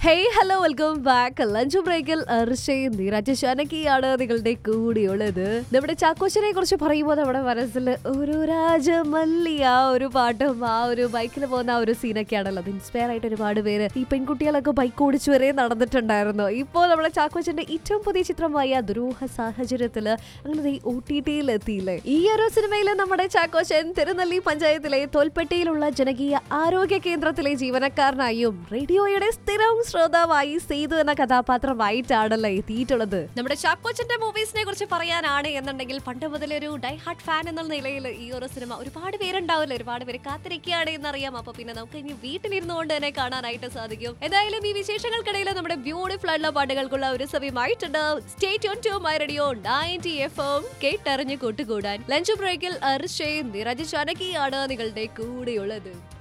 hey hello welcome back lunch ബ്രേക്കിൽ അർഷയും നീരാജ് ഷാനക്കിയാണ് നിങ്ങളുടെ കൂടിയുള്ളത് നമ്മുടെ ചാക്കോച്ചനെ കുറിച്ച് പറയുമ്പോൾ നമ്മുടെ മനസ്സിൽ ഒരു രാജമല്ലി ആ ഒരു പാട്ടും ആ ഒരു ബൈക്കിൽ പോകുന്ന ആ ഒരു സീനൊക്കെയാണല്ലോ അത് ഇൻസ്പയർ ആയിട്ട് ഒരുപാട് പേര് ഈ പെൺകുട്ടികളൊക്കെ ബൈക്ക് ഓടിച്ചു വരെ നടന്നിട്ടുണ്ടായിരുന്നു ഇപ്പോൾ നമ്മുടെ ചാക്കോച്ചന്റെ ഏറ്റവും പുതിയ ചിത്രമായ ദുരൂഹ സാഹചര്യത്തില് അങ്ങനെ ഒ ടി ടിയിൽ എത്തിയില്ലേ ഈ ഒരു സിനിമയിൽ നമ്മുടെ ചാക്കോച്ചൻ തിരുനെല്ലി പഞ്ചായത്തിലെ തോൽപ്പെട്ടിയിലുള്ള ജനകീയ ആരോഗ്യ കേന്ദ്രത്തിലെ ജീവനക്കാരനായും റേഡിയോയുടെ സ്ഥിരം ശ്രോതാവായി സേതു എന്ന കഥാപാത്രമായിട്ടാണല്ലോ എത്തിയിട്ടുള്ളത് നമ്മുടെ ചാക്കോച്ചന്റെ മൂവീസിനെ കുറിച്ച് പറയാനാണ് എന്നുണ്ടെങ്കിൽ പണ്ട് മുതലേ ഒരു ഡൈ ഹാർട്ട് ഫാൻ എന്ന നിലയിൽ ഈ ഒരു സിനിമ ഒരുപാട് പേരുണ്ടാവില്ല ഒരുപാട് പേര് കാത്തിരിക്കുകയാണ് എന്നറിയാം അപ്പൊ പിന്നെ നമുക്ക് ഇനി വീട്ടിലിരുന്നുകൊണ്ട് തന്നെ കാണാനായിട്ട് സാധിക്കും എന്തായാലും ഈ വിശേഷങ്ങൾക്കിടയിൽ നമ്മുടെ ബ്യൂട്ടിഫുൾ ആയിട്ടുള്ള പാട്ടുകൾക്കുള്ള ഒരു സമയമായിട്ടുണ്ട് stay on to my radio ninety F M കേട്ടറിഞ്ഞ് കൂട്ടുകൂടാൻ ലഞ്ച് ബ്രേക്കിൽ അർഷയും നിരജ് ചാനകിയാണ് നിങ്ങളുടെ കൂടെയുള്ളത്